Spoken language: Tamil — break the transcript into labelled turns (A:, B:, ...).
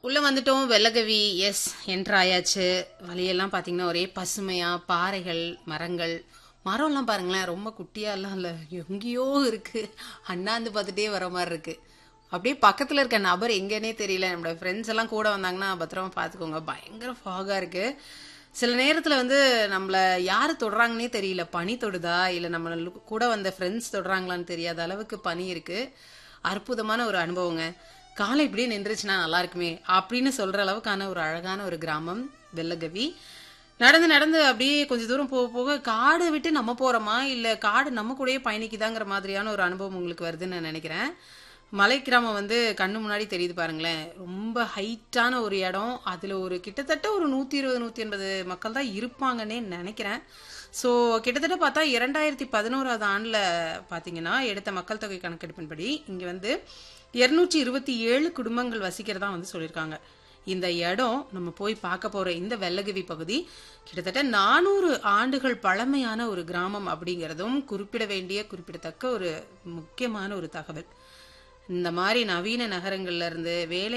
A: உள்ள வந்துட்டோம் வெள்ளகவி எஸ் என்ட்ரு ஆயாச்சு வழியெல்லாம் பாத்தீங்கன்னா ஒரே பசுமையா பாறைகள் மரங்கள் மரம்லாம் பாருங்களேன் ரொம்ப குட்டியாலாம் இல்ல எங்கேயோ இருக்கு அண்ணாந்து பார்த்துட்டே வர மாதிரி இருக்கு அப்படியே பக்கத்துல இருக்க நபர் எங்கன்னே தெரியல நம்மளோட ஃப்ரெண்ட்ஸ் எல்லாம் கூட வந்தாங்கன்னா பத்திரமா பாத்துக்கோங்க பயங்கர ஃபாகா இருக்கு சில நேரத்துல வந்து நம்மள யாரு தொடுறாங்கன்னே தெரியல பனி தொடுதா இல்ல நம்ம கூட வந்த ஃப்ரெண்ட்ஸ் தொடுறாங்களான்னு தெரியாத அளவுக்கு பனி இருக்கு அற்புதமான ஒரு அனுபவங்க காலை இப்படியே நின்றுச்சுன்னா நல்லா இருக்குமே அப்படின்னு சொல்ற அளவுக்கான ஒரு அழகான ஒரு கிராமம் வெள்ளகவி நடந்து நடந்து அப்படியே கொஞ்சம் தூரம் போக போக காடு விட்டு நம்ம போறோமா இல்ல காடு நம்ம கூடயே பயணிக்குதாங்கிற மாதிரியான ஒரு அனுபவம் உங்களுக்கு வருதுன்னு நான் நினைக்கிறேன் மலை கிராமம் வந்து கண்ணு முன்னாடி தெரியுது பாருங்களேன் ரொம்ப ஹைட்டான ஒரு இடம் அதுல ஒரு கிட்டத்தட்ட ஒரு நூத்தி இருபது நூத்தி எண்பது மக்கள் தான் இருப்பாங்கன்னே நினைக்கிறேன் ஸோ கிட்டத்தட்ட பார்த்தா இரண்டாயிரத்தி பதினோராவது ஆண்டுல பாத்தீங்கன்னா எடுத்த மக்கள் தொகை கணக்கெடுப்பின்படி இங்க வந்து இருநூற்றி இருபத்தி ஏழு குடும்பங்கள் வசிக்கிறதா வந்து சொல்லியிருக்காங்க இந்த இடம் நம்ம போய் பார்க்க போற இந்த வெள்ளகிவி பகுதி கிட்டத்தட்ட நானூறு ஆண்டுகள் பழமையான ஒரு கிராமம் அப்படிங்கிறதும் குறிப்பிட வேண்டிய குறிப்பிடத்தக்க ஒரு முக்கியமான ஒரு தகவல் இந்த மாதிரி நவீன நகரங்கள்ல இருந்து வேலை